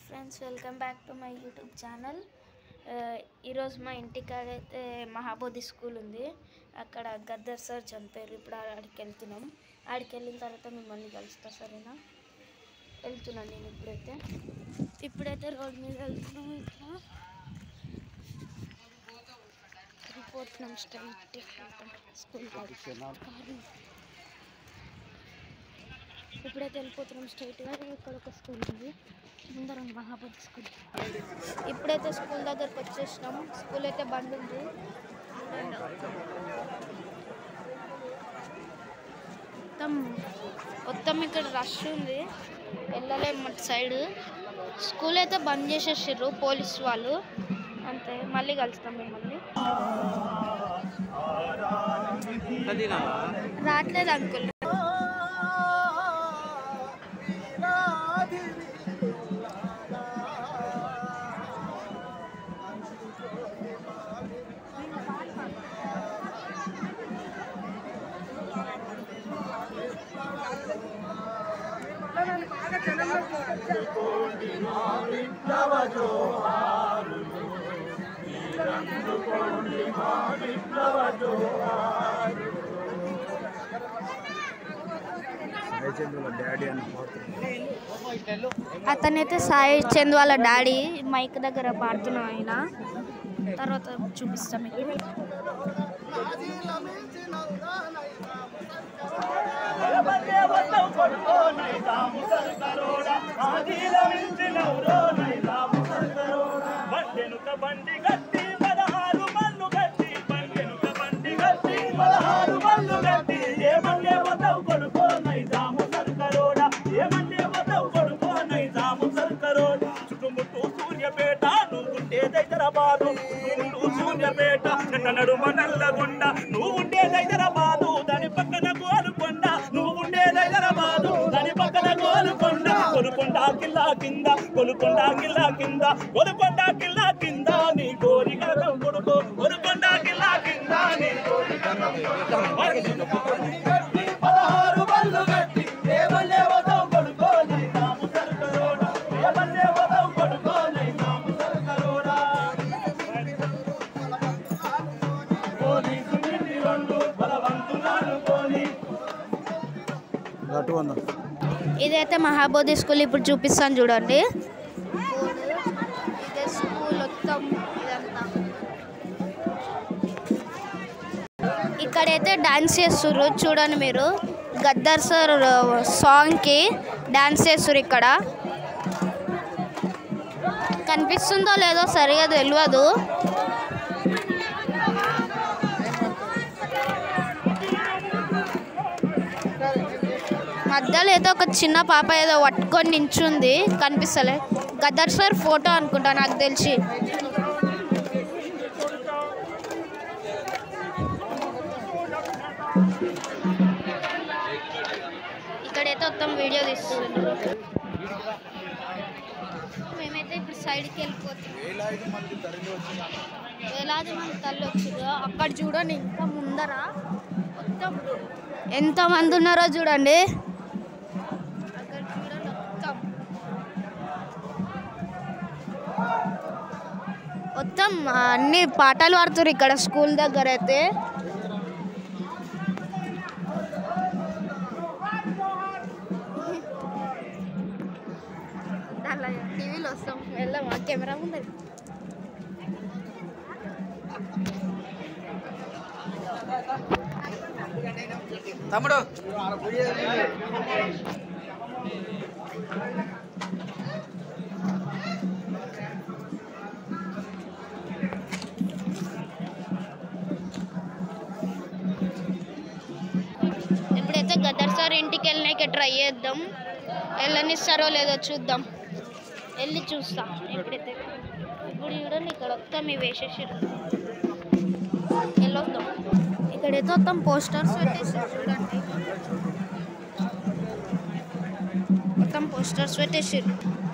Friends welcome back to my YouTube channel ఈరోజు మా ఇంటికాడైతే Mahabodhi school ఉంది అక్కడ గద్దర్ సార్ చనిపోయారు ఇప్పుడు ఆడికి వెళ్తున్నాం ఆడికి వెళ్ళిన తర్వాత మిమ్మల్ని కలుస్తా సరేనా వెళ్తున్నాను నేను ఇప్పుడైతే ఇప్పుడైతే రోడ్ మీద వెళ్తున్నాం ఇట్లా వెళ్ళిపోతున్నాం స్ట్రైట్ స్కూల్ ఇప్పుడైతే వెళ్ళిపోతున్నాం స్ట్రైట్గా ఇక్కడ ఒక స్కూల్ ఉంది ముందర మహాబోధి స్కూల్ ఇప్పుడైతే స్కూల్ దగ్గరకు వచ్చేసినాం స్కూల్ అయితే బంద్ ఉంది మొత్తం మొత్తం ఇక్కడ రష్ ఉంది వెళ్ళలేము అటు సైడ్ స్కూల్ అయితే బంద్ చేసేసారు పోలీస్ వాళ్ళు అంతే మళ్ళీ కలుస్తాం మిమ్మల్ని రావట్లేదు అంకుల్ జయచంద్రుల డాడీ అని పాత్ర అతనైతే సాయి చంద్ వాళ్ళ డాడీ మైక్ దగ్గర పాడుతున్నా ఆయన తర్వాత చూపిస్తాం మీకు బండెనుక బండి గట్టి పదహారు మల్లు గట్టి బండెనుక బండి గట్టి పదహారు మల్లు గట్టి ఏ మండే వదవు కొడుకో నైజాము సర్కరోడ ఏ మండే వదవు కొడుకో నైజాము సర్కరోడ చుట్టుముట్టు సూర్యపేట నువ్వుండే హైదరాబాదు చుట్టుముట్టు సూర్యపేట నిన్న నడుమ నల్లగొండ నువ్వు ఉండే హైదరాబాదు దాని పక్కన గోలుకొండ నువ్వు ఉండే హైదరాబాదు దాని పక్కన గోలుకొండ కొలుకొండ కిల్లా కింద కొలుకొండ కిల్లా కింద కొలుకొండ కిల్లా కింద నీ కోరిక కొడుకో కొలుకొండ కిల్లా కింద నీ కోరిక పదహారు బళ్ళు గట్టి ఏ బల్లే వదవు కొడుకో నైతాము సర్కరోడా ఏ బల్లే వదవు కొడుకో నైతాము సర్కరోడా పోలీసు నిండి రెండు బలవంతులను పోనీ అటు వంద ఇదైతే మహాబోధి స్కూల్ ఇప్పుడు చూపిస్తాను చూడండి ఇదే స్కూల్ మొత్తం ఇదంతా ఇక్కడైతే డాన్స్ చేస్తుర్రు చూడండి మీరు గద్దర్ సార్ సాంగ్కి డాన్స్ చేస్తుర్రు ఇక్కడ కనిపిస్తుందో లేదో సరిగా తెలియదు మధ్యలో ఏదో ఒక చిన్న పాప ఏదో పట్టుకొని నించుంది కనిపిస్తలే గద్దర్ సార్ ఫోటో అనుకుంటా నాకు తెలిసి ఇక్కడైతే మొత్తం వీడియో తీస్తుంది మేమైతే ఇప్పుడు సైడ్కి వెళ్ళిపోతున్నాం వేలాది మంది తరలి వచ్చిన వేలాది మంది తల్లి వచ్చిందో అక్కడ చూడండి ఇంకా ముందర మొత్తం ఎంతమంది ఉన్నారో చూడండి అక్కడ చూడండి మొత్తం మొత్తం అన్ని పాటలు పాడుతున్నారు ఇక్కడ స్కూల్ దగ్గర అయితే అలా టీవీలో వస్తాం వెళ్దామా కెమెరా ముందర తమ్ముడు ఇప్పుడైతే గదర్ సార్ ఇంటికి వెళ్ళినాక ట్రై చేద్దాం వెళ్ళనిస్తారో లేదో చూద్దాం వెళ్ళి చూస్తా ఇప్పుడైతే ఇప్పుడు చూడండి ఇక్కడ మొత్తం ఇవి వేసేసారు వెళ్ళొద్దాం ఇక్కడైతే మొత్తం పోస్టర్స్ పెట్టేసారు చూడండి మొత్తం పోస్టర్స్ పెట్టేసారు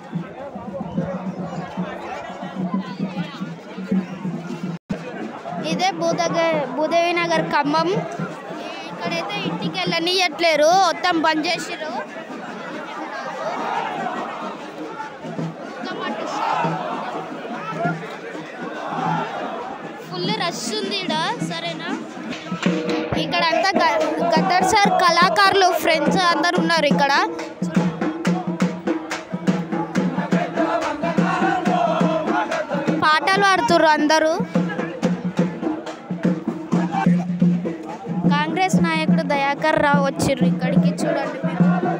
ఇదే భూదగ భూదేవి నగర్ ఖమ్మం ఇక్కడైతే ఇంటికి వెళ్ళనియట్లేరు మొత్తం బంద్ చేసిర్రు మొత్తం రష్ ఉంది ఈడ సరేనా ఇక్కడ అంతా గ- గద్దర్ సార్ కళాకారులు ఫ్రెండ్స్ అందరు ఉన్నారు ఇక్కడ పాటలు పాడుతుర్రు అందరూ కాంగ్రెస్ నాయకుడు దయాకర్ రావు వచ్చిర్రు ఇక్కడికి చూడండి మీరు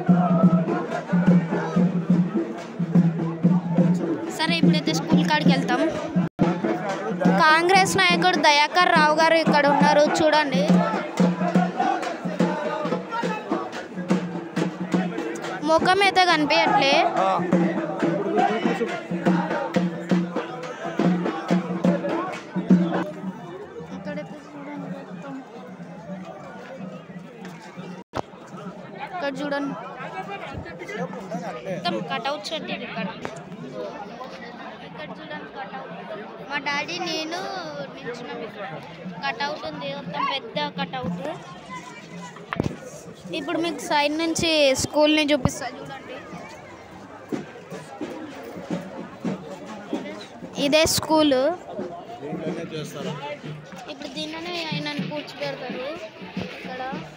సరే ఇప్పుడైతే స్కూల్ కాడికి వెళ్తాం కాంగ్రెస్ నాయకుడు దయాకర్ రావు గారు ఇక్కడ ఉన్నారు చూడండి ముఖం అయితే కనిపించట్లే ఇక్కడైతే చూడండి మొత్తం. ఇక్కడ చూడండి మొత్తం కటౌట్స్ పెట్టారు ఇక్కడ ఇక్కడ చూడండి కటౌట్ మా డాడీ నేను నిల్చున్నాం ఇక్కడ కటౌట్ ఉంది మొత్తం పెద్ద కటౌట్ ఇప్పుడు మీకు సైడ్ నుంచి స్కూల్ని చూపిస్తా చూడండి ఇదే స్కూలు దీంట్లోనే చేస్తారా ఇప్పుడు దీనిలోనే ఆయన కూర్చోబెడతారు ఇక్కడ